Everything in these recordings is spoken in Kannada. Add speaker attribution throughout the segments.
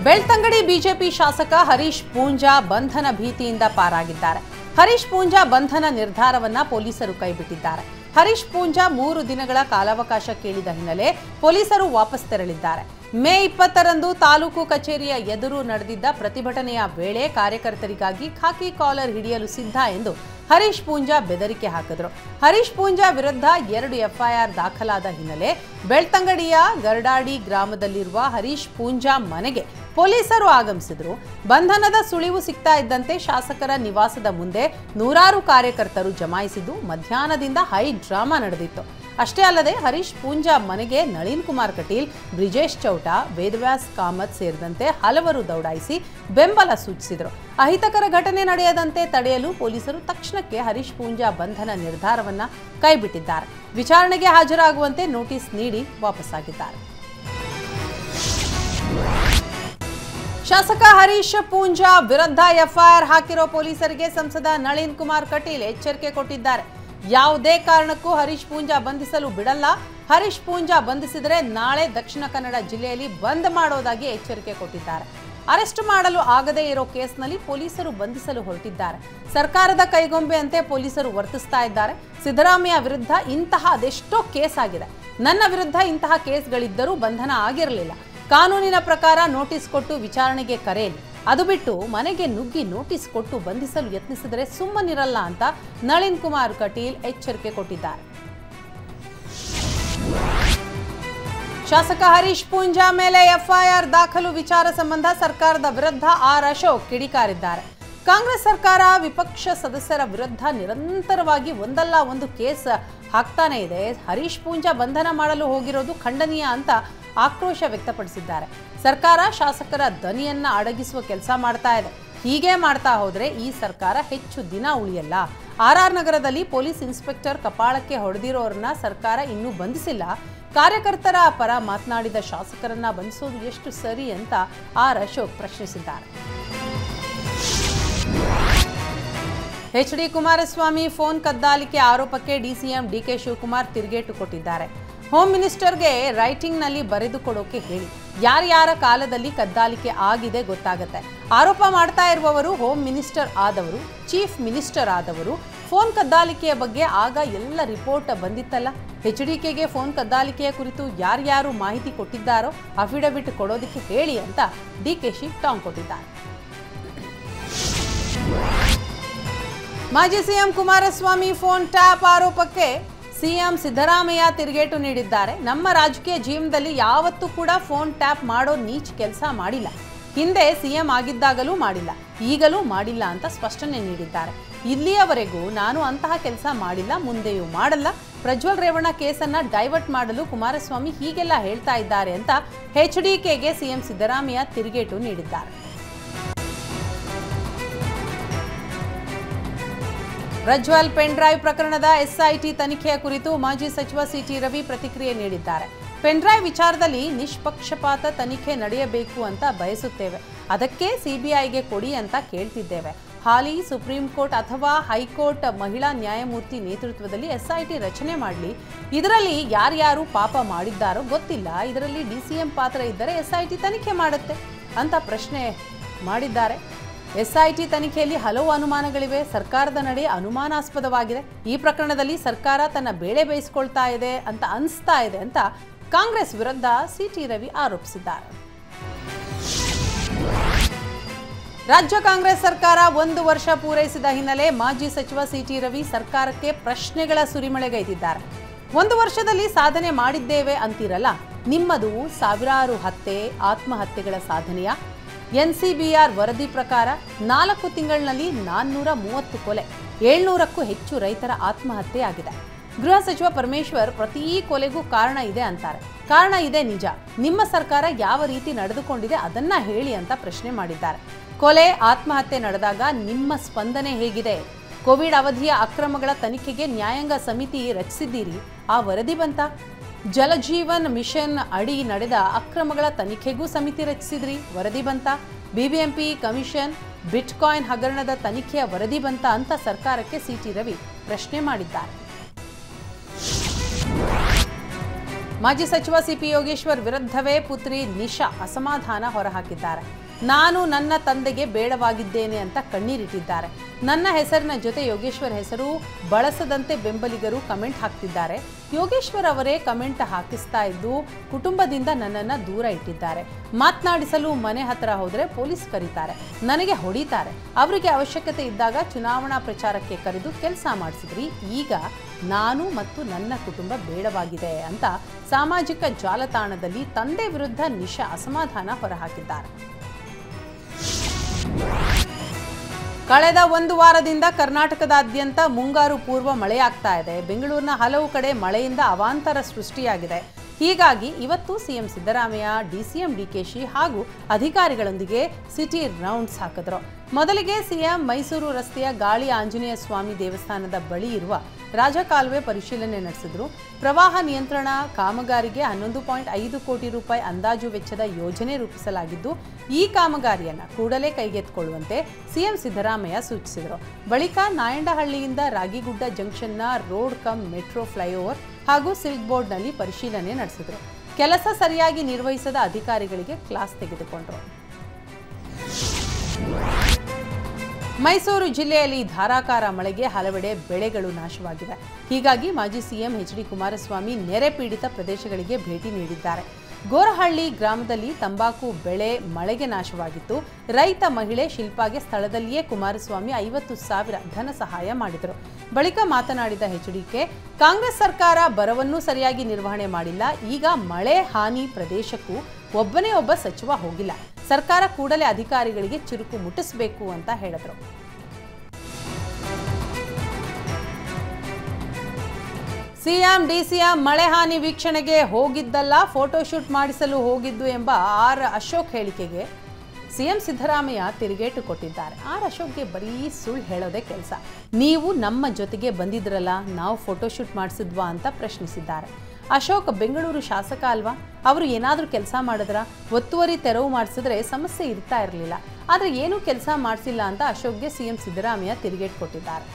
Speaker 1: ಬೆಳ್ತಂಗಡಿ ಬಿಜೆಪಿ ಶಾಸಕ ಹರೀಶ್ ಪೂಂಜಾ ಬಂಧನ ಭೀತಿಯಿಂದ ಪಾರಾಗಿದ್ದಾರೆ ಹರೀಶ್ ಪೂಂಜಾ ಬಂಧನ ನಿರ್ಧಾರವನ್ನ ಪೊಲೀಸರು ಕೈಬಿಟ್ಟಿದ್ದಾರೆ ಹರೀಶ್ ಪೂಂಜಾ ಮೂರು ದಿನಗಳ ಕಾಲಾವಕಾಶ ಕೇಳಿದ ಹಿನ್ನೆಲೆ ಪೊಲೀಸರು ವಾಪಸ್ ತೆರಳಿದ್ದಾರೆ ಮೇ ಇಪ್ಪತ್ತರಂದು ತಾಲೂಕು ಕಚೇರಿಯ ಎದುರು ನಡೆದಿದ್ದ ಪ್ರತಿಭಟನೆಯ ವೇಳೆ ಕಾರ್ಯಕರ್ತರಿಗಾಗಿ ಖಾಕಿ ಕಾಲರ್ ಹಿಡಿಯಲು ಸಿದ್ಧ ಎಂದು ಹರೀಶ್ ಪೂಂಜಾ ಬೆದರಿಕೆ ಹಾಕಿದ್ರು ಹರೀಶ್ ಪೂಂಜಾ ವಿರುದ್ಧ ಎರಡು ಎಫ್ಐಆರ್ ದಾಖಲಾದ ಹಿನ್ನೆಲೆ ಬೆಳ್ತಂಗಡಿಯ ಗರ್ಡಾಡಿ ಗ್ರಾಮದಲ್ಲಿರುವ ಹರೀಶ್ ಪೂಂಜಾ ಮನೆಗೆ ಪೊಲೀಸರು ಆಗಮಿಸಿದ್ರು ಬಂಧನದ ಸುಳಿವು ಸಿಗ್ತಾ ಇದ್ದಂತೆ ಶಾಸಕರ ನಿವಾಸದ ಮುಂದೆ ನೂರಾರು ಕಾರ್ಯಕರ್ತರು ಜಮಾಯಿಸಿದ್ದು ಮಧ್ಯಾಹ್ನದಿಂದ ಹೈ ಡ್ರಾಮಾ ನಡೆದಿತ್ತು ಅಷ್ಟೇ ಅಲ್ಲದೆ ಹರೀಶ್ ಪೂಂಜಾ ಮನೆಗೆ ನಳಿನ್ ಕುಮಾರ್ ಕಟೀಲ್ ಬ್ರಿಜೇಶ್ ಚೌಟ ವೇದವ್ಯಾಸ್ ಕಾಮತ್ ಸೇರಿದಂತೆ ಹಲವರು ದೌಡಾಯಿಸಿ ಬೆಂಬಲ ಸೂಚಿಸಿದರು ಅಹಿತಕರ ಘಟನೆ ನಡೆಯದಂತೆ ತಡೆಯಲು ಪೊಲೀಸರು ತಕ್ಷಣಕ್ಕೆ ಹರೀಶ್ ಪೂಂಜಾ ಬಂಧನ ನಿರ್ಧಾರವನ್ನ ಕೈಬಿಟ್ಟಿದ್ದಾರೆ ವಿಚಾರಣೆಗೆ ಹಾಜರಾಗುವಂತೆ ನೋಟಿಸ್ ನೀಡಿ ವಾಪಸ್ಸಾಗಿದ್ದಾರೆ ಶಾಸಕ ಹರೀಶ್ ಪೂಂಜಾ ವಿರುದ್ಧ ಎಫ್ಐಆರ್ ಹಾಕಿರೋ ಪೊಲೀಸರಿಗೆ ಸಂಸದ ನಳಿನ್ ಕುಮಾರ್ ಕಟೀಲ್ ಎಚ್ಚರಿಕೆ ಕೊಟ್ಟಿದ್ದಾರೆ ಯಾವುದೇ ಕಾರಣಕ್ಕೂ ಹರೀಶ್ ಪೂಂಜಾ ಬಂಧಿಸಲು ಬಿಡಲ್ಲ ಹರೀಶ್ ಪೂಂಜಾ ಬಂಧಿಸಿದರೆ ನಾಳೆ ದಕ್ಷಿಣ ಕನ್ನಡ ಜಿಲ್ಲೆಯಲ್ಲಿ ಬಂದ್ ಮಾಡೋದಾಗಿ ಎಚ್ಚರಿಕೆ ಕೊಟ್ಟಿದ್ದಾರೆ ಅರೆಸ್ಟ್ ಮಾಡಲು ಆಗದೇ ಇರೋ ಕೇಸ್ನಲ್ಲಿ ಪೊಲೀಸರು ಬಂಧಿಸಲು ಹೊರಟಿದ್ದಾರೆ ಸರ್ಕಾರದ ಕೈಗೊಂಬೆಯಂತೆ ಪೊಲೀಸರು ವರ್ತಿಸ್ತಾ ಇದ್ದಾರೆ ಸಿದ್ದರಾಮಯ್ಯ ವಿರುದ್ಧ ಇಂತಹ ಅದೆಷ್ಟೋ ಕೇಸ್ ಆಗಿದೆ ನನ್ನ ವಿರುದ್ಧ ಇಂತಹ ಕೇಸ್ಗಳಿದ್ದರೂ ಬಂಧನ ಆಗಿರಲಿಲ್ಲ ಕಾನೂನಿನ ಪ್ರಕಾರ ನೋಟಿಸ್ ಕೊಟ್ಟು ವಿಚಾರಣೆಗೆ ಕರೆಯಲಿ ಅದು ಬಿಟ್ಟು ಮನೆಗೆ ನುಗ್ಗಿ ನೋಟಿಸ್ ಕೊಟ್ಟು ಬಂಧಿಸಲು ಯತ್ನಿಸಿದರೆ ಸುಮ್ಮನಿರಲ್ಲ ಅಂತ ನಳಿನ್ ಕುಮಾರ್ ಕಟೀಲ್ ಎಚ್ಚರಿಕೆ ಕೊಟ್ಟಿದ್ದಾರೆ ಶಾಸಕ ಹರೀಶ್ ಪೂಂಜಾ ಮೇಲೆ ಎಫ್ಐಆರ್ ದಾಖಲು ವಿಚಾರ ಸಂಬಂಧ ಸರ್ಕಾರದ ವಿರುದ್ಧ ಆರ್ ಅಶೋಕ್ ಕಿಡಿಕಾರಿದ್ದಾರೆ ಕಾಂಗ್ರೆಸ್ ಸರ್ಕಾರ ವಿಪಕ್ಷ ಸದಸ್ಯರ ವಿರುದ್ಧ ನಿರಂತರವಾಗಿ ಒಂದಲ್ಲ ಒಂದು ಕೇಸ್ ಹಾಕ್ತಾನೆ ಇದೆ ಹರೀಶ್ ಪೂಂಜಾ ಬಂಧನ ಮಾಡಲು ಹೋಗಿರೋದು ಖಂಡನೀಯ ಅಂತ ಆಕ್ರೋಶ ವ್ಯಕ್ತಪಡಿಸಿದ್ದಾರೆ ಸರ್ಕಾರ ಶಾಸಕರ ದನಿಯನ್ನ ಅಡಗಿಸುವ ಕೆಲಸ ಮಾಡ್ತಾ ಇದೆ ಹೀಗೆ ಮಾಡ್ತಾ ಹೋದ್ರೆ ಈ ಸರ್ಕಾರ ಹೆಚ್ಚು ದಿನ ಉಳಿಯಲ್ಲ ಆರ್ ಆರ್ ನಗರದಲ್ಲಿ ಪೊಲೀಸ್ ಇನ್ಸ್ಪೆಕ್ಟರ್ ಕಪಾಳಕ್ಕೆ ಹೊಡೆದಿರೋರನ್ನ ಸರ್ಕಾರ ಇನ್ನೂ ಬಂಧಿಸಿಲ್ಲ ಕಾರ್ಯಕರ್ತರ ಪರ ಮಾತನಾಡಿದ ಶಾಸಕರನ್ನ ಬಂಧಿಸೋದು ಎಷ್ಟು ಸರಿ ಅಂತ ಆರ್ ಅಶೋಕ್ ಪ್ರಶ್ನಿಸಿದ್ದಾರೆ ಎಚ್ ಡಿ ಕುಮಾರಸ್ವಾಮಿ ಫೋನ್ ಕದ್ದಾಲಿಕೆ ಆರೋಪಕ್ಕೆ ಡಿಸಿಎಂ ಡಿಕೆ ಶಿವಕುಮಾರ್ ತಿರುಗೇಟು ಕೊಟ್ಟಿದ್ದಾರೆ ಹೋಮ್ ಮಿನಿಸ್ಟರ್ಗೆ ರೈಟಿಂಗ್ನಲ್ಲಿ ಬರೆದು ಕೊಡೋಕೆ ಹೇಳಿ ಯಾರ್ಯಾರ ಕಾಲದಲ್ಲಿ ಕದ್ದಾಲಿಕೆ ಆಗಿದೆ ಗೊತ್ತಾಗತ್ತೆ ಆರೋಪ ಮಾಡ್ತಾ ಇರುವವರು ಹೋಮ್ ಮಿನಿಸ್ಟರ್ ಆದವರು ಚೀಫ್ ಮಿನಿಸ್ಟರ್ ಆದವರು ಫೋನ್ ಕದ್ದಾಲಿಕೆಯ ಬಗ್ಗೆ ಆಗ ಎಲ್ಲ ರಿಪೋರ್ಟ್ ಬಂದಿತ್ತಲ್ಲ ಎಚ್ ಡಿ ಕೆಗೆ ಫೋನ್ ಕದ್ದಾಲಿಕೆಯ ಕುರಿತು ಯಾರ್ಯಾರು ಮಾಹಿತಿ ಕೊಟ್ಟಿದ್ದಾರೋ ಅಫಿಡವಿಟ್ ಕೊಡೋದಕ್ಕೆ ಹೇಳಿ ಅಂತ ಡಿ ಕೆ ಶಿ ಟಾಂಗ್ ಕೊಟ್ಟಿದ್ದಾರೆ ಮಾಜಿ ಸಿಎಂ ಕುಮಾರಸ್ವಾಮಿ ಫೋನ್ ಟ್ಯಾಪ್ ಆರೋಪಕ್ಕೆ ಸಿಎಂ ಸಿದ್ದರಾಮಯ್ಯ ತಿರುಗೇಟು ನೀಡಿದ್ದಾರೆ ನಮ್ಮ ರಾಜಕೀಯ ಜೀವನದಲ್ಲಿ ಯಾವತ್ತೂ ಕೂಡ ಫೋನ್ ಟ್ಯಾಪ್ ಮಾಡೋ ನೀಚ್ ಕೆಲಸ ಮಾಡಿಲ್ಲ ಹಿಂದೆ ಸಿಎಂ ಆಗಿದ್ದಾಗಲೂ ಮಾಡಿಲ್ಲ ಈಗಲೂ ಮಾಡಿಲ್ಲ ಅಂತ ಸ್ಪಷ್ಟನೆ ನೀಡಿದ್ದಾರೆ ಇಲ್ಲಿಯವರೆಗೂ ನಾನು ಅಂತಹ ಕೆಲಸ ಮಾಡಿಲ್ಲ ಮುಂದೆಯೂ ಮಾಡಲ್ಲ ಪ್ರಜ್ವಲ್ ರೇವಣ್ಣ ಕೇಸನ್ನ ಡೈವರ್ಟ್ ಮಾಡಲು ಕುಮಾರಸ್ವಾಮಿ ಹೀಗೆಲ್ಲ ಹೇಳ್ತಾ ಇದ್ದಾರೆ ಅಂತ ಎಚ್ ಡಿ ಕೆಗೆ ಸಿಎಂ ಸಿದ್ದರಾಮಯ್ಯ ತಿರುಗೇಟು ನೀಡಿದ್ದಾರೆ ಪ್ರಜ್ವಲ್ ಪೆನ್ ಡ್ರೈವ್ ಪ್ರಕರಣದ ಎಸ್ಐಟಿ ತನಿಖೆಯ ಕುರಿತು ಮಾಜಿ ಸಚಿವ ಸಿಟಿ ರವಿ ಪ್ರತಿಕ್ರಿಯೆ ನೀಡಿದ್ದಾರೆ ಪೆನ್ ಡ್ರೈವ್ ವಿಚಾರದಲ್ಲಿ ನಿಷ್ಪಕ್ಷಪಾತ ತನಿಖೆ ನಡೆಯಬೇಕು ಅಂತ ಬಯಸುತ್ತೇವೆ ಅದಕ್ಕೆ ಸಿಬಿಐಗೆ ಕೊಡಿ ಅಂತ ಕೇಳ್ತಿದ್ದೇವೆ ಹಾಲಿ ಸುಪ್ರೀಂ ಕೋರ್ಟ್ ಅಥವಾ ಹೈಕೋರ್ಟ್ ಮಹಿಳಾ ನ್ಯಾಯಮೂರ್ತಿ ನೇತೃತ್ವದಲ್ಲಿ ಎಸ್ಐಟಿ ರಚನೆ ಮಾಡಲಿ ಇದರಲ್ಲಿ ಯಾರ್ಯಾರು ಪಾಪ ಮಾಡಿದ್ದಾರೋ ಗೊತ್ತಿಲ್ಲ ಇದರಲ್ಲಿ ಡಿಸಿಎಂ ಪಾತ್ರ ಇದ್ದರೆ ಎಸ್ಐಟಿ ತನಿಖೆ ಮಾಡುತ್ತೆ ಅಂತ ಪ್ರಶ್ನೆ ಮಾಡಿದ್ದಾರೆ ಎಸ್ಐಟಿ ತನಿಖೆಯಲ್ಲಿ ಹಲವು ಅನುಮಾನಗಳಿವೆ ಸರ್ಕಾರದ ನಡೆ ಅನುಮಾನಾಸ್ಪದವಾಗಿದೆ ಈ ಪ್ರಕರಣದಲ್ಲಿ ಸರ್ಕಾರ ತನ್ನ ಬೇಳೆ ಬೇಯಿಸ್ಕೊಳ್ತಾ ಇದೆ ಅಂತ ಅನಿಸ್ತಾ ಇದೆ ಅಂತ ಕಾಂಗ್ರೆಸ್ ವಿರುದ್ಧ ಸಿಟಿ ರವಿ ಆರೋಪಿಸಿದ್ದಾರೆ ರಾಜ್ಯ ಕಾಂಗ್ರೆಸ್ ಸರ್ಕಾರ ಒಂದು ವರ್ಷ ಪೂರೈಸಿದ ಹಿನ್ನೆಲೆ ಮಾಜಿ ಸಚಿವ ಸಿಟಿ ರವಿ ಸರ್ಕಾರಕ್ಕೆ ಪ್ರಶ್ನೆಗಳ ಸುರಿಮಳೆಗೈದಿದ್ದಾರೆ ಒಂದು ವರ್ಷದಲ್ಲಿ ಸಾಧನೆ ಮಾಡಿದ್ದೇವೆ ಅಂತಿರಲ್ಲ ನಿಮ್ಮದು ಸಾವಿರಾರು ಹತ್ಯೆ ಆತ್ಮಹತ್ಯೆಗಳ ಸಾಧನೆಯ ಎನ್ಸಿಬಿಆರ್ ವರದಿ ಪ್ರಕಾರ ನಾಲ್ಕು ತಿಂಗಳಿನಲ್ಲಿ ನಾನ್ನೂರ ಮೂವತ್ತು ಕೊಲೆ ಏಳ್ನೂರಕ್ಕೂ ಹೆಚ್ಚು ರೈತರ ಆತ್ಮಹತ್ಯೆ ಆಗಿದೆ ಗೃಹ ಸಚಿವ ಪರಮೇಶ್ವರ್ ಪ್ರತಿ ಕೊಲೆಗೂ ಕಾರಣ ಇದೆ ಅಂತಾರೆ ಕಾರಣ ಇದೆ ನಿಜ ನಿಮ್ಮ ಸರ್ಕಾರ ಯಾವ ರೀತಿ ನಡೆದುಕೊಂಡಿದೆ ಅದನ್ನ ಹೇಳಿ ಅಂತ ಪ್ರಶ್ನೆ ಮಾಡಿದ್ದಾರೆ ಕೊಲೆ ಆತ್ಮಹತ್ಯೆ ನಡೆದಾಗ ನಿಮ್ಮ ಸ್ಪಂದನೆ ಹೇಗಿದೆ ಕೋವಿಡ್ ಅವಧಿಯ ಅಕ್ರಮಗಳ ತನಿಖೆಗೆ ನ್ಯಾಯಾಂಗ ಸಮಿತಿ ರಚಿಸಿದ್ದೀರಿ ಆ ವರದಿ ಬಂತ ಜಲಜೀವನ್ ಮಿಷನ್ ಅಡಿ ನಡೆದ ಅಕ್ರಮಗಳ ತನಿಖೆಗೂ ಸಮಿತಿ ರಚಿಸಿದ್ರಿ ವರದಿ ಬಂತ ಬಿಬಿಎಂಪಿ ಕಮಿಷನ್ ಬಿಟ್ಕಾಯಿನ್ ಹಗರಣದ ತನಿಖೆಯ ವರದಿ ಬಂತ ಅಂತ ಸರ್ಕಾರಕ್ಕೆ ಸಿಟಿ ರವಿ ಪ್ರಶ್ನೆ ಮಾಡಿದ್ದಾರೆ ಮಾಜಿ ಸಚಿವ ಸಿಪಿ ಯೋಗೇಶ್ವರ್ ವಿರುದ್ಧವೇ ಪುತ್ರಿ ನಿಶಾ ಅಸಮಾಧಾನ ಹೊರಹಾಕಿದ್ದಾರೆ ನಾನು ನನ್ನ ತಂದೆಗೆ ಬೇಡವಾಗಿದ್ದೇನೆ ಅಂತ ಕಣ್ಣೀರಿಟ್ಟಿದ್ದಾರೆ ನನ್ನ ಹೆಸರಿನ ಜೊತೆ ಯೋಗೇಶ್ವರ್ ಹೆಸರು ಬಳಸದಂತೆ ಬೆಂಬಲಿಗರು ಕಮೆಂಟ್ ಹಾಕ್ತಿದ್ದಾರೆ ಯೋಗೇಶ್ವರ್ ಅವರೇ ಕಮೆಂಟ್ ಹಾಕಿಸ್ತಾ ಇದ್ದು ಕುಟುಂಬದಿಂದ ನನ್ನನ್ನು ದೂರ ಇಟ್ಟಿದ್ದಾರೆ ಮಾತನಾಡಿಸಲು ಮನೆ ಹತ್ರ ಹೋದರೆ ಪೊಲೀಸ್ ಕರೀತಾರೆ ನನಗೆ ಹೊಡಿತಾರೆ ಅವರಿಗೆ ಅವಶ್ಯಕತೆ ಇದ್ದಾಗ ಚುನಾವಣಾ ಪ್ರಚಾರಕ್ಕೆ ಕರೆದು ಕೆಲಸ ಮಾಡಿಸಿದ್ರಿ ಈಗ ನಾನು ಮತ್ತು ನನ್ನ ಕುಟುಂಬ ಬೇಡವಾಗಿದೆ ಅಂತ ಸಾಮಾಜಿಕ ಜಾಲತಾಣದಲ್ಲಿ ತಂದೆ ವಿರುದ್ಧ ನಿಶಾ ಅಸಮಾಧಾನ ಹೊರಹಾಕಿದ್ದಾರೆ ಕಳೆದ ಒಂದು ವಾರದಿಂದ ಕರ್ನಾಟಕದಾದ್ಯಂತ ಮುಂಗಾರು ಪೂರ್ವ ಮಳೆಯಾಗ್ತಾ ಇದೆ ಬೆಂಗಳೂರಿನ ಹಲವು ಕಡೆ ಮಳೆಯಿಂದ ಅವಾಂತರ ಸೃಷ್ಟಿಯಾಗಿದೆ ಹೀಗಾಗಿ ಇವತ್ತು ಸಿಎಂ ಸಿದ್ದರಾಮಯ್ಯ ಡಿಸಿಎಂ ಡಿಕೆಶಿ ಹಾಗೂ ಅಧಿಕಾರಿಗಳೊಂದಿಗೆ ಸಿಟಿ ರೌಂಡ್ಸ್ ಹಾಕಿದ್ರು ಮೊದಲಿಗೆ ಸಿಎಂ ಮೈಸೂರು ರಸ್ತೆಯ ಗಾಳಿ ಆಂಜನೇಯ ಸ್ವಾಮಿ ದೇವಸ್ಥಾನದ ಬಳಿ ಇರುವ ರಾಜಕಾಲುವೆ ಪರಿಶೀಲನೆ ನಡೆಸಿದ್ರು ಪ್ರವಾಹ ನಿಯಂತ್ರಣ ಕಾಮಗಾರಿಗೆ ಹನ್ನೊಂದು ಪಾಯಿಂಟ್ ಐದು ಕೋಟಿ ರೂಪಾಯಿ ಅಂದಾಜು ವೆಚ್ಚದ ಯೋಜನೆ ರೂಪಿಸಲಾಗಿದ್ದು ಈ ಕಾಮಗಾರಿಯನ್ನು ಕೂಡಲೇ ಕೈಗೆತ್ತಿಕೊಳ್ಳುವಂತೆ ಸಿಎಂ ಸಿದ್ದರಾಮಯ್ಯ ಸೂಚಿಸಿದರು ಬಳಿಕ ನಾಯಂಡಹಳ್ಳಿಯಿಂದ ರಾಗಿಗುಡ್ಡ ಜಂಕ್ಷನ್ನ ರೋಡ್ ಕಮ್ ಮೆಟ್ರೋ ಫ್ಲೈಓವರ್ ಹಾಗೂ ಸಿಲ್ಕ್ ಬೋರ್ಡ್ನಲ್ಲಿ ಪರಿಶೀಲನೆ ನಡೆಸಿದರು ಕೆಲಸ ಸರಿಯಾಗಿ ನಿರ್ವಹಿಸದ ಅಧಿಕಾರಿಗಳಿಗೆ ಕ್ಲಾಸ್ ತೆಗೆದುಕೊಂಡರು ಮೈಸೂರು ಜಿಲ್ಲೆಯಲ್ಲಿ ಧಾರಾಕಾರ ಮಳೆಗೆ ಹಲವೆಡೆ ಬೆಳೆಗಳು ನಾಶವಾಗಿವೆ ಹೀಗಾಗಿ ಮಾಜಿ ಸಿಎಂ ಎಚ್ ಡಿ ಕುಮಾರಸ್ವಾಮಿ ನೆರೆ ಪೀಡಿತ ಪ್ರದೇಶಗಳಿಗೆ ಭೇಟಿ ನೀಡಿದ್ದಾರೆ ಗೋರಹಳ್ಳಿ ಗ್ರಾಮದಲ್ಲಿ ತಂಬಾಕು ಬೆಳೆ ಮಳೆಗೆ ನಾಶವಾಗಿತ್ತು ರೈತ ಮಹಿಳೆ ಶಿಲ್ಪಾಗೆ ಸ್ಥಳದಲ್ಲಿಯೇ ಕುಮಾರಸ್ವಾಮಿ ಐವತ್ತು ಸಾವಿರ ಧನ ಸಹಾಯ ಮಾಡಿದರು ಬಳಿಕ ಮಾತನಾಡಿದ ಎಚ್ಡಿಕೆ ಕಾಂಗ್ರೆಸ್ ಸರ್ಕಾರ ಬರವನ್ನೂ ಸರಿಯಾಗಿ ನಿರ್ವಹಣೆ ಮಾಡಿಲ್ಲ ಈಗ ಮಳೆ ಹಾನಿ ಪ್ರದೇಶಕ್ಕೂ ಒಬ್ಬನೇ ಒಬ್ಬ ಸಚಿವ ಹೋಗಿಲ್ಲ ಸರ್ಕಾರ ಕೂಡಲೇ ಅಧಿಕಾರಿಗಳಿಗೆ ಚುರುಕು ಮುಟ್ಟಿಸಬೇಕು ಅಂತ ಹೇಳಿದರು ಸಿಎಂ ಡಿಸಿಎಂ ಮಳೆ ಹಾನಿ ವೀಕ್ಷಣೆಗೆ ಹೋಗಿದ್ದಲ್ಲ ಫೋಟೋಶೂಟ್ ಮಾಡಿಸಲು ಹೋಗಿದ್ದು ಎಂಬ ಆರ್ ಅಶೋಕ್ ಹೇಳಿಕೆಗೆ ಸಿಎಂ ಸಿದ್ದರಾಮಯ್ಯ ತಿರುಗೇಟು ಕೊಟ್ಟಿದ್ದಾರೆ ಆರ್ ಅಶೋಕ್ಗೆ ಬರೀ ಸುಳ್ಳು ಹೇಳೋದೇ ಕೆಲಸ ನೀವು ನಮ್ಮ ಜೊತೆಗೆ ಬಂದಿದ್ರಲ್ಲ ನಾವು ಫೋಟೋಶೂಟ್ ಮಾಡಿಸಿದ್ವಾ ಅಂತ ಪ್ರಶ್ನಿಸಿದ್ದಾರೆ ಅಶೋಕ್ ಬೆಂಗಳೂರು ಶಾಸಕ ಅಲ್ವಾ ಅವರು ಏನಾದರೂ ಕೆಲಸ ಮಾಡಿದ್ರ ಒತ್ತುವರಿ ತೆರವು ಮಾಡಿಸಿದ್ರೆ ಸಮಸ್ಯೆ ಇರ್ತಾ ಇರಲಿಲ್ಲ ಆದರೆ ಏನೂ ಕೆಲಸ ಮಾಡಿಸಿಲ್ಲ ಅಂತ ಅಶೋಕ್ಗೆ ಸಿಎಂ ಸಿದ್ದರಾಮಯ್ಯ ತಿರುಗೇಟು ಕೊಟ್ಟಿದ್ದಾರೆ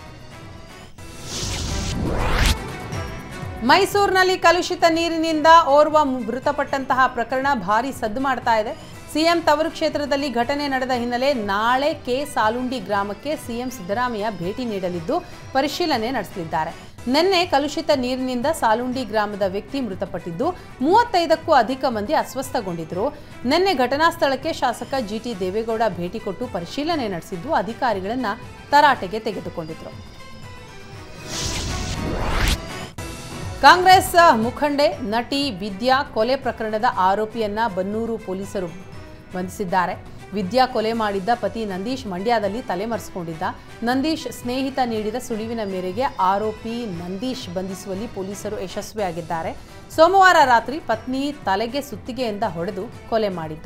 Speaker 1: ಮೈಸೂರಿನಲ್ಲಿ ಕಲುಷಿತ ನೀರಿನಿಂದ ಓರ್ವ ಮೃತಪಟ್ಟಂತಹ ಪ್ರಕರಣ ಭಾರಿ ಸದ್ದು ಮಾಡ್ತಾ ಇದೆ ಸಿಎಂ ತವರು ಕ್ಷೇತ್ರದಲ್ಲಿ ಘಟನೆ ನಡೆದ ಹಿನ್ನೆಲೆ ನಾಳೆ ಕೆ ಸಾಲುಂಡಿ ಗ್ರಾಮಕ್ಕೆ ಸಿಎಂ ಸಿದ್ದರಾಮಯ್ಯ ಭೇಟಿ ನೀಡಲಿದ್ದು ಪರಿಶೀಲನೆ ನಡೆಸಲಿದ್ದಾರೆ ನಿನ್ನೆ ಕಲುಷಿತ ನೀರಿನಿಂದ ಸಾಲುಂಡಿ ಗ್ರಾಮದ ವ್ಯಕ್ತಿ ಮೃತಪಟ್ಟಿದ್ದು ಮೂವತ್ತೈದಕ್ಕೂ ಅಧಿಕ ಮಂದಿ ಅಸ್ವಸ್ಥಗೊಂಡಿದ್ದರು ನಿನ್ನೆ ಘಟನಾ ಸ್ಥಳಕ್ಕೆ ಶಾಸಕ ಜಿಟಿ ದೇವೇಗೌಡ ಭೇಟಿ ಕೊಟ್ಟು ಪರಿಶೀಲನೆ ನಡೆಸಿದ್ದು ಅಧಿಕಾರಿಗಳನ್ನ ತರಾಟೆಗೆ ತೆಗೆದುಕೊಂಡಿದ್ರು ಕಾಂಗ್ರೆಸ್ ಮುಖಂಡೆ ನಟಿ ವಿದ್ಯಾ ಕೊಲೆ ಪ್ರಕರಣದ ಆರೋಪಿಯನ್ನ ಬನ್ನೂರು ಪೊಲೀಸರು ಬಂಧಿಸಿದ್ದಾರೆ ವಿದ್ಯಾ ಕೊಲೆ ಮಾಡಿದ್ದ ಪತಿ ನಂದೀಶ್ ಮಂಡ್ಯದಲ್ಲಿ ತಲೆಮರೆಸಿಕೊಂಡಿದ್ದ ನಂದೀಶ್ ಸ್ನೇಹಿತ ನೀಡಿದ ಸುಳಿವಿನ ಮೇರೆಗೆ ಆರೋಪಿ ನಂದೀಶ್ ಬಂಧಿಸುವಲ್ಲಿ ಪೊಲೀಸರು ಯಶಸ್ವಿಯಾಗಿದ್ದಾರೆ ಸೋಮವಾರ ರಾತ್ರಿ ಪತ್ನಿ ತಲೆಗೆ ಸುತ್ತಿಗೆಯಿಂದ ಹೊಡೆದು ಕೊಲೆ ಮಾಡಿದ್ದ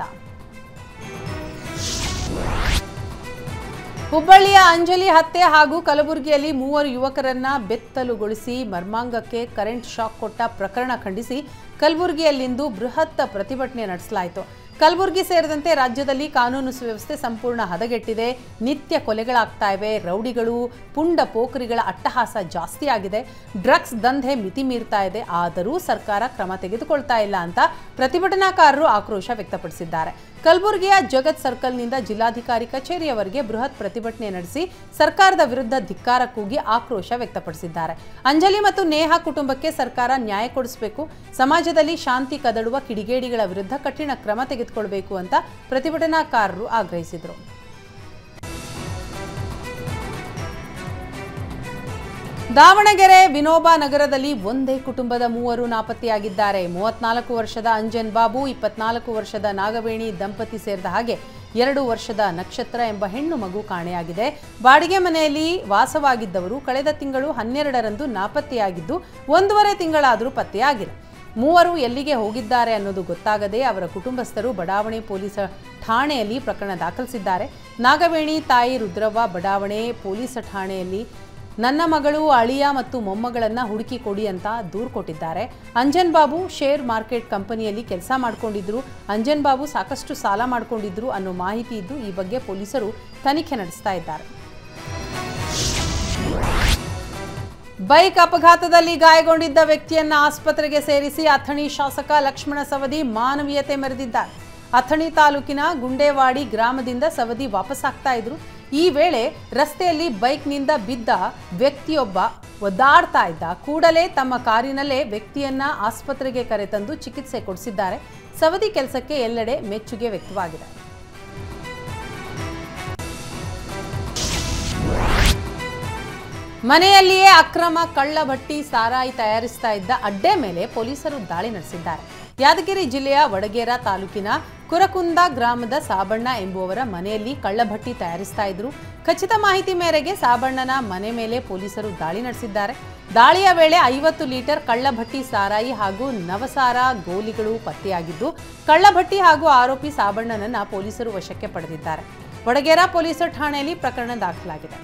Speaker 1: ಹುಬ್ಬಳ್ಳಿಯ ಅಂಜಲಿ ಹತ್ಯೆ ಹಾಗೂ ಕಲಬುರಗಿಯಲ್ಲಿ ಮೂವರು ಯುವಕರನ್ನ ಬೆತ್ತಲುಗೊಳಿಸಿ ಮರ್ಮಾಂಗಕ್ಕೆ ಕರೆಂಟ್ ಶಾಕ್ ಕೊಟ್ಟ ಪ್ರಕರಣ ಖಂಡಿಸಿ ಕಲಬುರಗಿಯಲ್ಲಿಂದು ಬೃಹತ್ ಪ್ರತಿಭಟನೆ ನಡೆಸಲಾಯಿತು ಕಲಬುರಗಿ ಸೇರಿದಂತೆ ರಾಜ್ಯದಲ್ಲಿ ಕಾನೂನು ಸುವ್ಯವಸ್ಥೆ ಸಂಪೂರ್ಣ ಹದಗೆಟ್ಟಿದೆ ನಿತ್ಯ ಕೊಲೆಗಳಾಗ್ತಾ ಇವೆ ರೌಡಿಗಳು ಪುಂಡ ಪೋಖರಿಗಳ ಅಟ್ಟಹಾಸ ಜಾಸ್ತಿ ಆಗಿದೆ ಡ್ರಗ್ಸ್ ದಂಧೆ ಮಿತಿ ಮೀರ್ತಾ ಇದೆ ಆದರೂ ಸರ್ಕಾರ ಕ್ರಮ ತೆಗೆದುಕೊಳ್ತಾ ಇಲ್ಲ ಅಂತ ಪ್ರತಿಭಟನಾಕಾರರು ಆಕ್ರೋಶ ವ್ಯಕ್ತಪಡಿಸಿದ್ದಾರೆ ಕಲಬುರಗಿಯ ಜಗತ್ ಸರ್ಕಲ್ನಿಂದ ಜಿಲ್ಲಾಧಿಕಾರಿ ಕಚೇರಿಯವರೆಗೆ ಬೃಹತ್ ಪ್ರತಿಭಟನೆ ನಡೆಸಿ ಸರ್ಕಾರದ ವಿರುದ್ಧ ಧಿಕ್ಕಾರ ಕೂಗಿ ಆಕ್ರೋಶ ವ್ಯಕ್ತಪಡಿಸಿದ್ದಾರೆ ಅಂಜಲಿ ಮತ್ತು ನೇಹಾ ಕುಟುಂಬಕ್ಕೆ ಸರ್ಕಾರ ನ್ಯಾಯ ಕೊಡಿಸಬೇಕು ಸಮಾಜದಲ್ಲಿ ಶಾಂತಿ ಕದಡುವ ಕಿಡಿಗೇಡಿಗಳ ವಿರುದ್ಧ ಕಠಿಣ ಕ್ರಮ ತೆಗೆದುಕೊಳ್ಬೇಕು ಅಂತ ಪ್ರತಿಭಟನಾಕಾರರು ಆಗ್ರಹಿಸಿದರು ದಾವಣಗೆರೆ ವಿನೋಬಾ ನಗರದಲ್ಲಿ ಒಂದೇ ಕುಟುಂಬದ ಮೂವರು ನಾಪತ್ತೆಯಾಗಿದ್ದಾರೆ ಮೂವತ್ನಾಲ್ಕು ವರ್ಷದ ಅಂಜನ್ ಬಾಬು ಇಪ್ಪತ್ನಾಲ್ಕು ವರ್ಷದ ನಾಗವೇಣಿ ದಂಪತಿ ಸೇರಿದ ಹಾಗೆ ಎರಡು ವರ್ಷದ ನಕ್ಷತ್ರ ಎಂಬ ಹೆಣ್ಣು ಮಗು ಕಾಣೆಯಾಗಿದೆ ಬಾಡಿಗೆ ಮನೆಯಲ್ಲಿ ವಾಸವಾಗಿದ್ದವರು ಕಳೆದ ತಿಂಗಳು ಹನ್ನೆರಡರಂದು ನಾಪತ್ತೆಯಾಗಿದ್ದು ಒಂದೂವರೆ ತಿಂಗಳಾದರೂ ಪತ್ತೆಯಾಗಿಲ್ಲ ಮೂವರು ಎಲ್ಲಿಗೆ ಹೋಗಿದ್ದಾರೆ ಅನ್ನೋದು ಗೊತ್ತಾಗದೆ ಅವರ ಕುಟುಂಬಸ್ಥರು ಬಡಾವಣೆ ಪೊಲೀಸ್ ಠಾಣೆಯಲ್ಲಿ ಪ್ರಕರಣ ದಾಖಲಿಸಿದ್ದಾರೆ ನಾಗವೇಣಿ ತಾಯಿ ರುದ್ರವ್ವ ಬಡಾವಣೆ ಪೊಲೀಸ್ ಠಾಣೆಯಲ್ಲಿ ನನ್ನ ಮಗಳು ಅಳಿಯ ಮತ್ತು ಮೊಮ್ಮಗಳನ್ನು ಹುಡುಕಿ ಕೊಡಿ ಅಂತ ದೂರು ಕೊಟ್ಟಿದ್ದಾರೆ ಅಂಜನ್ ಬಾಬು ಶೇರ್ ಮಾರ್ಕೆಟ್ ಕಂಪನಿಯಲ್ಲಿ ಕೆಲಸ ಮಾಡಿಕೊಂಡಿದ್ರು ಅಂಜನ್ ಬಾಬು ಸಾಕಷ್ಟು ಸಾಲ ಮಾಡಿಕೊಂಡಿದ್ರು ಅನ್ನೋ ಮಾಹಿತಿ ಇದ್ದು ಈ ಬಗ್ಗೆ ಪೊಲೀಸರು ತನಿಖೆ ನಡೆಸ್ತಾ ಇದ್ದಾರೆ ಬೈಕ್ ಅಪಘಾತದಲ್ಲಿ ಗಾಯಗೊಂಡಿದ್ದ ವ್ಯಕ್ತಿಯನ್ನ ಆಸ್ಪತ್ರೆಗೆ ಸೇರಿಸಿ ಅಥಣಿ ಶಾಸಕ ಲಕ್ಷ್ಮಣ ಸವದಿ ಮಾನವೀಯತೆ ಮೆರೆದಿದ್ದಾರೆ ಅಥಣಿ ತಾಲೂಕಿನ ಗುಂಡೇವಾಡಿ ಗ್ರಾಮದಿಂದ ಸವದಿ ವಾಪಸ್ಸಾಗ್ತಾ ಇದ್ರು ಈ ವೇಳೆ ರಸ್ತೆಯಲ್ಲಿ ಬೈಕ್ನಿಂದ ಬಿದ್ದ ವ್ಯಕ್ತಿಯೊಬ್ಬ ಒದ್ದಾಡ್ತಾ ಇದ್ದ ಕೂಡಲೇ ತಮ್ಮ ಕಾರಿನಲ್ಲೇ ವ್ಯಕ್ತಿಯನ್ನ ಆಸ್ಪತ್ರೆಗೆ ಕರೆತಂದು ಚಿಕಿತ್ಸೆ ಕೊಡಿಸಿದ್ದಾರೆ ಸವದಿ ಕೆಲಸಕ್ಕೆ ಎಲ್ಲೆಡೆ ಮೆಚ್ಚುಗೆ ವ್ಯಕ್ತವಾಗಿದೆ ಮನೆಯಲ್ಲಿಯೇ ಅಕ್ರಮ ಕಳ್ಳಭಟ್ಟಿ ಸಾರಾಯಿ ತಯಾರಿಸ್ತಾ ಇದ್ದ ಅಡ್ಡೆ ಮೇಲೆ ಪೊಲೀಸರು ದಾಳಿ ನಡೆಸಿದ್ದಾರೆ ಯಾದಗಿರಿ ಜಿಲ್ಲೆಯ ವಡಗೇರ ತಾಲೂಕಿನ ಕುರಕುಂದ ಗ್ರಾಮದ ಸಾಬಣ್ಣ ಎಂಬುವವರ ಮನೆಯಲ್ಲಿ ಕಳ್ಳಭಟ್ಟಿ ತಯಾರಿಸ್ತಾ ಇದ್ರು ಖಚಿತ ಮಾಹಿತಿ ಮೇರೆಗೆ ಸಾಬಣ್ಣನ ಮನೆ ಮೇಲೆ ಪೊಲೀಸರು ದಾಳಿ ನಡೆಸಿದ್ದಾರೆ ದಾಳಿಯ ವೇಳೆ ಐವತ್ತು ಲೀಟರ್ ಕಳ್ಳಭಟ್ಟಿ ಸಾರಾಯಿ ಹಾಗೂ ನವಸಾರ ಗೋಲಿಗಳು ಪತ್ತೆಯಾಗಿದ್ದು ಕಳ್ಳಭಟ್ಟಿ ಹಾಗೂ ಆರೋಪಿ ಸಾಬಣ್ಣನನ್ನ ಪೊಲೀಸರು ವಶಕ್ಕೆ ಪಡೆದಿದ್ದಾರೆ ವಡಗೇರ ಪೊಲೀಸರ ಠಾಣೆಯಲ್ಲಿ ಪ್ರಕರಣ ದಾಖಲಾಗಿದೆ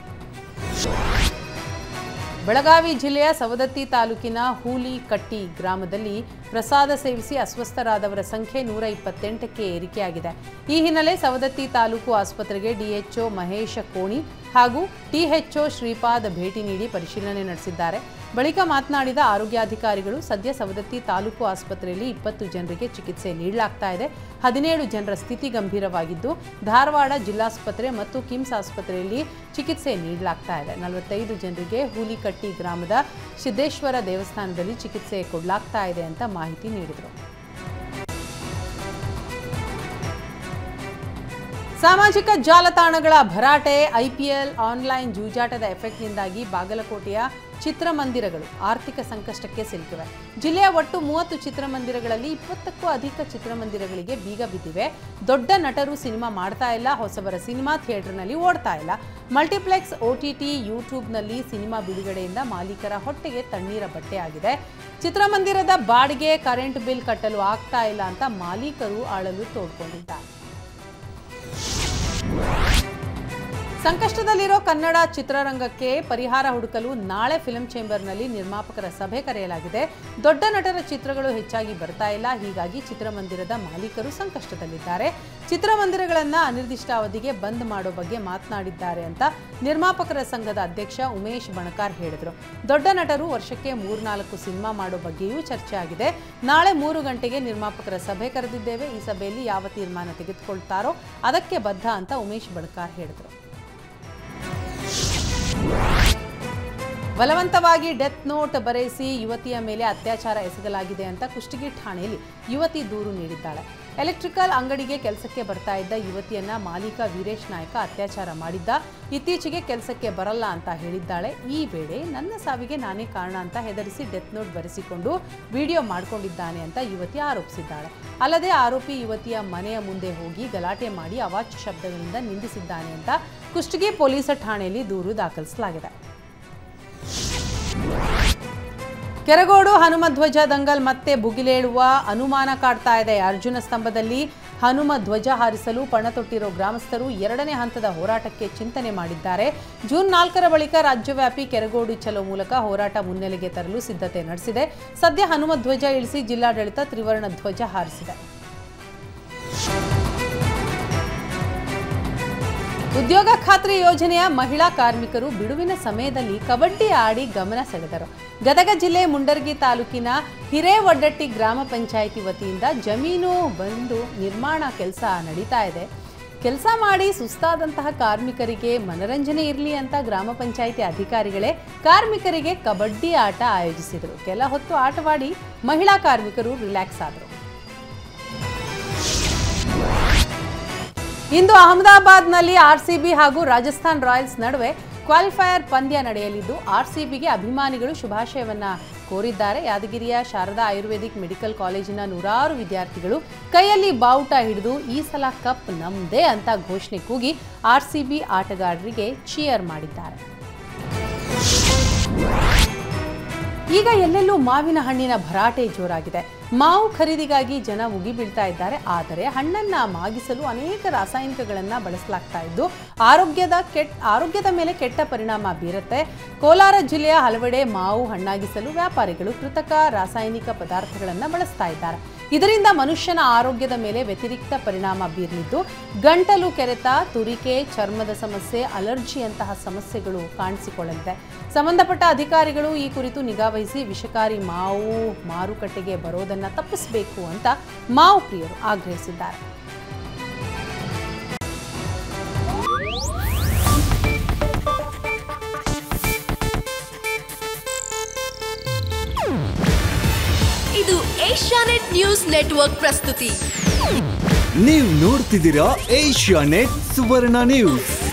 Speaker 1: ಬೆಳಗಾವಿ ಜಿಲ್ಲೆಯ ಸವದತ್ತಿ ತಾಲೂಕಿನ ಹೂಲಿಕಟ್ಟಿ ಗ್ರಾಮದಲ್ಲಿ ಪ್ರಸಾದ ಸೇವಿಸಿ ಅಸ್ವಸ್ಥರಾದವರ ಸಂಖ್ಯೆ ನೂರ ಇಪ್ಪತ್ತೆಂಟಕ್ಕೆ ಏರಿಕೆಯಾಗಿದೆ ಈ ಹಿನ್ನೆಲೆ ಸವದತ್ತಿ ತಾಲೂಕು ಆಸ್ಪತ್ರೆಗೆ ಡಿಎಚ್ಒ ಮಹೇಶ ಕೋಣಿ ಹಾಗೂ ಟಿಎಚ್ಒ ಶ್ರೀಪಾದ್ ಭೇಟಿ ನೀಡಿ ಪರಿಶೀಲನೆ ನಡೆಸಿದ್ದಾರೆ ಬಳಿಕ ಮಾತನಾಡಿದ ಆರೋಗ್ಯಾಧಿಕಾರಿಗಳು ಸದ್ಯ ಸವದತ್ತಿ ತಾಲೂಕು ಆಸ್ಪತ್ರೆಯಲ್ಲಿ ಇಪ್ಪತ್ತು ಜನರಿಗೆ ಚಿಕಿತ್ಸೆ ನೀಡಲಾಗ್ತಾ ಇದೆ ಹದಿನೇಳು ಜನರ ಸ್ಥಿತಿ ಗಂಭೀರವಾಗಿದ್ದು ಧಾರವಾಡ ಜಿಲ್ಲಾಸ್ಪತ್ರೆ ಮತ್ತು ಕಿಮ್ಸ್ ಆಸ್ಪತ್ರೆಯಲ್ಲಿ ಚಿಕಿತ್ಸೆ ನೀಡಲಾಗ್ತಾ ಇದೆ ನಲವತ್ತೈದು ಜನರಿಗೆ ಹೂಲಿಕಟ್ಟಿ ಗ್ರಾಮದ ಸಿದ್ದೇಶ್ವರ ದೇವಸ್ಥಾನದಲ್ಲಿ ಚಿಕಿತ್ಸೆ ಕೊಡಲಾಗ್ತಾ ಇದೆ ಅಂತ ಮಾಹಿತಿ ನೀಡಿದರು ಸಾಮಾಜಿಕ ಜಾಲತಾಣಗಳ ಭರಾಟೆ ಐಪಿಎಲ್ ಆನ್ಲೈನ್ ಜೂಜಾಟದ ಎಫೆಕ್ಟ್ನಿಂದಾಗಿ ಬಾಗಲಕೋಟೆಯ ಚಿತ್ರಮಂದಿರಗಳು ಆರ್ಥಿಕ ಸಂಕಷ್ಟಕ್ಕೆ ಸಿಲುಕಿವೆ ಜಿಲ್ಲೆಯ ಒಟ್ಟು ಮೂವತ್ತು ಚಿತ್ರಮಂದಿರಗಳಲ್ಲಿ ಇಪ್ಪತ್ತಕ್ಕೂ ಅಧಿಕ ಚಿತ್ರಮಂದಿರಗಳಿಗೆ ಬೀಗ ಬಿದ್ದಿವೆ ದೊಡ್ಡ ನಟರು ಸಿನಿಮಾ ಮಾಡ್ತಾ ಇಲ್ಲ ಹೊಸಬರ ಸಿನಿಮಾ ಥಿಯೇಟರ್ನಲ್ಲಿ ಓಡ್ತಾ ಇಲ್ಲ ಮಲ್ಟಿಪ್ಲೆಕ್ಸ್ ಒಟಿಟಿ ಯೂಟ್ಯೂಬ್ನಲ್ಲಿ ಸಿನಿಮಾ ಬಿಡುಗಡೆಯಿಂದ ಮಾಲೀಕರ ಹೊಟ್ಟೆಗೆ ತಣ್ಣೀರ ಬಟ್ಟೆಯಾಗಿದೆ ಚಿತ್ರಮಂದಿರದ ಬಾಡಿಗೆ ಕರೆಂಟ್ ಬಿಲ್ ಕಟ್ಟಲು ಆಗ್ತಾ ಇಲ್ಲ ಅಂತ ಮಾಲೀಕರು ಅಳಲು ತೋಡ್ಕೊಂಡಿದ್ದಾರೆ ಸಂಕಷ್ಟದಲ್ಲಿರೋ ಕನ್ನಡ ಚಿತ್ರರಂಗಕ್ಕೆ ಪರಿಹಾರ ಹುಡುಕಲು ನಾಳೆ ಫಿಲ್ಮ್ ಚೇಂಬರ್ನಲ್ಲಿ ನಿರ್ಮಾಪಕರ ಸಭೆ ಕರೆಯಲಾಗಿದೆ ದೊಡ್ಡ ನಟರ ಚಿತ್ರಗಳು ಹೆಚ್ಚಾಗಿ ಬರ್ತಾ ಇಲ್ಲ ಹೀಗಾಗಿ ಚಿತ್ರಮಂದಿರದ ಮಾಲೀಕರು ಸಂಕಷ್ಟದಲ್ಲಿದ್ದಾರೆ ಚಿತ್ರಮಂದಿರಗಳನ್ನು ಅನಿರ್ದಿಷ್ಟಾವಧಿಗೆ ಬಂದ್ ಮಾಡೋ ಬಗ್ಗೆ ಮಾತನಾಡಿದ್ದಾರೆ ಅಂತ ನಿರ್ಮಾಪಕರ ಸಂಘದ ಅಧ್ಯಕ್ಷ ಉಮೇಶ್ ಬಣಕಾರ್ ಹೇಳಿದರು ದೊಡ್ಡ ನಟರು ವರ್ಷಕ್ಕೆ ಮೂರ್ನಾಲ್ಕು ಸಿನಿಮಾ ಮಾಡೋ ಬಗ್ಗೆಯೂ ಚರ್ಚೆ ಆಗಿದೆ ನಾಳೆ ಮೂರು ಗಂಟೆಗೆ ನಿರ್ಮಾಪಕರ ಸಭೆ ಕರೆದಿದ್ದೇವೆ ಈ ಸಭೆಯಲ್ಲಿ ಯಾವ ತೀರ್ಮಾನ ತೆಗೆದುಕೊಳ್ತಾರೋ ಅದಕ್ಕೆ ಬದ್ಧ ಅಂತ ಉಮೇಶ್ ಬಣಕಾರ್ ಹೇಳಿದರು ಬಲವಂತವಾಗಿ ಡೆತ್ ನೋಟ್ ಬರೆಸಿ ಯುವತಿಯ ಮೇಲೆ ಅತ್ಯಾಚಾರ ಎಸಗಲಾಗಿದೆ ಅಂತ ಕುಷ್ಟಗಿ ಠಾಣೆಯಲ್ಲಿ ಯುವತಿ ದೂರು ನೀಡಿದ್ದಾಳೆ ಎಲೆಕ್ಟ್ರಿಕಲ್ ಅಂಗಡಿಗೆ ಕೆಲಸಕ್ಕೆ ಬರ್ತಾ ಇದ್ದ ಯುವತಿಯನ್ನ ಮಾಲೀಕ ವೀರೇಶ್ ನಾಯ್ಕ ಅತ್ಯಾಚಾರ ಮಾಡಿದ್ದ ಇತ್ತೀಚೆಗೆ ಕೆಲಸಕ್ಕೆ ಬರಲ್ಲ ಅಂತ ಹೇಳಿದ್ದಾಳೆ ಈ ವೇಳೆ ನನ್ನ ಸಾವಿಗೆ ನಾನೇ ಕಾರಣ ಅಂತ ಹೆದರಿಸಿ ಡೆತ್ ನೋಟ್ ಬರೆಸಿಕೊಂಡು ವಿಡಿಯೋ ಮಾಡ್ಕೊಂಡಿದ್ದಾನೆ ಅಂತ ಯುವತಿ ಆರೋಪಿಸಿದ್ದಾಳೆ ಅಲ್ಲದೆ ಆರೋಪಿ ಯುವತಿಯ ಮನೆಯ ಮುಂದೆ ಹೋಗಿ ಗಲಾಟೆ ಮಾಡಿ ಅವಾಚ್ಯ ಶಬ್ದಗಳಿಂದ ನಿಂದಿಸಿದ್ದಾನೆ ಅಂತ ಕುಷ್ಟಗಿ ಪೊಲೀಸರ ಠಾಣೆಯಲ್ಲಿ ದೂರು ದಾಖಲಿಸಲಾಗಿದೆ ಕೆರಗೋಡು ಹನುಮಧ್ವಜ ದಂಗಲ್ ಮತ್ತೆ ಭುಗಿಲೇಳುವ ಅನುಮಾನ ಕಾಡ್ತಾ ಇದೆ ಅರ್ಜುನ ಸ್ತಂಭದಲ್ಲಿ ಹನುಮ ಧ್ವಜ ಹಾರಿಸಲು ಪಣ ತೊಟ್ಟಿರೋ ಗ್ರಾಮಸ್ಥರು ಎರಡನೇ ಹಂತದ ಹೋರಾಟಕ್ಕೆ ಚಿಂತನೆ ಮಾಡಿದ್ದಾರೆ ಜೂನ್ ನಾಲ್ಕರ ಬಳಿಕ ರಾಜ್ಯವ್ಯಾಪಿ ಕೆರಗೋಡು ಚಲೋ ಮೂಲಕ ಹೋರಾಟ ಮುನ್ನೆಲೆಗೆ ತರಲು ಸಿದ್ಧತೆ ನಡೆಸಿದೆ ಸದ್ಯ ಹನುಮ ಧ್ವಜ ಇಳಿಸಿ ಜಿಲ್ಲಾಡಳಿತ ತ್ರಿವರ್ಣ ಧ್ವಜ ಹಾರಿಸಿದೆ ಉದ್ಯೋಗ ಖಾತ್ರಿ ಯೋಜನೆಯ ಮಹಿಳಾ ಕಾರ್ಮಿಕರು ಬಿಡುವಿನ ಸಮಯದಲ್ಲಿ ಕಬಡ್ಡಿ ಆಡಿ ಗಮನ ಸೆಳೆದರು ಗದಗ ಜಿಲ್ಲೆ ಮುಂಡರ್ಗಿ ತಾಲೂಕಿನ ಹಿರೇವಡ್ಡಟ್ಟಿ ಗ್ರಾಮ ಪಂಚಾಯಿತಿ ವತಿಯಿಂದ ಜಮೀನು ಬಂದು ನಿರ್ಮಾಣ ಕೆಲಸ ನಡೀತಾ ಇದೆ ಕೆಲಸ ಮಾಡಿ ಸುಸ್ತಾದಂತಹ ಕಾರ್ಮಿಕರಿಗೆ ಮನರಂಜನೆ ಇರಲಿ ಅಂತ ಗ್ರಾಮ ಪಂಚಾಯಿತಿ ಅಧಿಕಾರಿಗಳೇ ಕಾರ್ಮಿಕರಿಗೆ ಕಬಡ್ಡಿ ಆಟ ಆಯೋಜಿಸಿದರು ಕೆಲ ಹೊತ್ತು ಆಟವಾಡಿ ಮಹಿಳಾ ಕಾರ್ಮಿಕರು ರಿಲ್ಯಾಕ್ಸ್ ಆದರು ಇಂದು ಅಹಮದಾಬಾದ್ನಲ್ಲಿ ಆರ್ಸಿಬಿ ಹಾಗೂ ರಾಜಸ್ಥಾನ್ ರಾಯಲ್ಸ್ ನಡುವೆ ಕ್ವಾಲಿಫೈಯರ್ ಪಂದ್ಯ ನಡೆಯಲಿದ್ದು ಆರ್ಸಿಬಿಗೆ ಅಭಿಮಾನಿಗಳು ಶುಭಾಶಯವನ್ನ ಕೋರಿದ್ದಾರೆ ಯಾದಗಿರಿಯ ಶಾರದಾ ಆಯುರ್ವೇದಿಕ್ ಮೆಡಿಕಲ್ ಕಾಲೇಜಿನ ನೂರಾರು ವಿದ್ಯಾರ್ಥಿಗಳು ಕೈಯಲ್ಲಿ ಬಾವುಟ ಹಿಡಿದು ಈ ಸಲ ಕಪ್ ನಮ್ದೇ ಅಂತ ಘೋಷಣೆ ಕೂಗಿ ಆರ್ಸಿಬಿ ಆಟಗಾರರಿಗೆ ಚಿಯರ್ ಮಾಡಿದ್ದಾರೆ ಈಗ ಎಲ್ಲೆಲ್ಲೂ ಮಾವಿನ ಹಣ್ಣಿನ ಭರಾಟೆ ಜೋರಾಗಿದೆ ಮಾವು ಖರೀದಿಗಾಗಿ ಜನ ಮುಗಿಬೀಳ್ತಾ ಇದ್ದಾರೆ ಆದರೆ ಹಣ್ಣನ್ನ ಮಾಗಿಸಲು ಅನೇಕ ರಾಸಾಯನಿಕಗಳನ್ನ ಬಳಸಲಾಗ್ತಾ ಇದ್ದು ಆರೋಗ್ಯದ ಕೆಟ್ಟ ಆರೋಗ್ಯದ ಮೇಲೆ ಕೆಟ್ಟ ಪರಿಣಾಮ ಬೀರುತ್ತೆ ಕೋಲಾರ ಜಿಲ್ಲೆಯ ಹಲವೆಡೆ ಮಾವು ಹಣ್ಣಾಗಿಸಲು ವ್ಯಾಪಾರಿಗಳು ಕೃತಕ ರಾಸಾಯನಿಕ ಪದಾರ್ಥಗಳನ್ನು ಬಳಸ್ತಾ ಇದ್ದಾರೆ ಇದರಿಂದ ಮನುಷ್ಯನ ಆರೋಗ್ಯದ ಮೇಲೆ ವ್ಯತಿರಿಕ್ತ ಪರಿಣಾಮ ಬೀರಲಿದ್ದು ಗಂಟಲು ಕೆರೆತ ತುರಿಕೆ ಚರ್ಮದ ಸಮಸ್ಯೆ ಅಲರ್ಜಿಯಂತಹ ಸಮಸ್ಯೆಗಳು ಕಾಣಿಸಿಕೊಳ್ಳಲಿದೆ ಸಂಬಂಧಪಟ್ಟ ಅಧಿಕಾರಿಗಳು ಈ ಕುರಿತು ನಿಗಾವಹಿಸಿ ವಿಷಕಾರಿ ಮಾವು ಮಾರುಕಟ್ಟೆಗೆ ಬರೋದನ್ನ ತಪ್ಪಿಸಬೇಕು ಅಂತ ಮಾವು ಪ್ರಿಯರು ಆಗ್ರಹಿಸಿದ್ದಾರೆ
Speaker 2: ಇದು ಏಷ್ಯಾನೆಟ್ ನ್ಯೂಸ್ ನೆಟ್ವರ್ಕ್ ಪ್ರಸ್ತುತಿ
Speaker 3: ನೀವು ನೋಡ್ತಿದ್ದೀರಾ ಏಷ್ಯಾ ನೆಟ್ ಸುವರ್ಣ ನ್ಯೂಸ್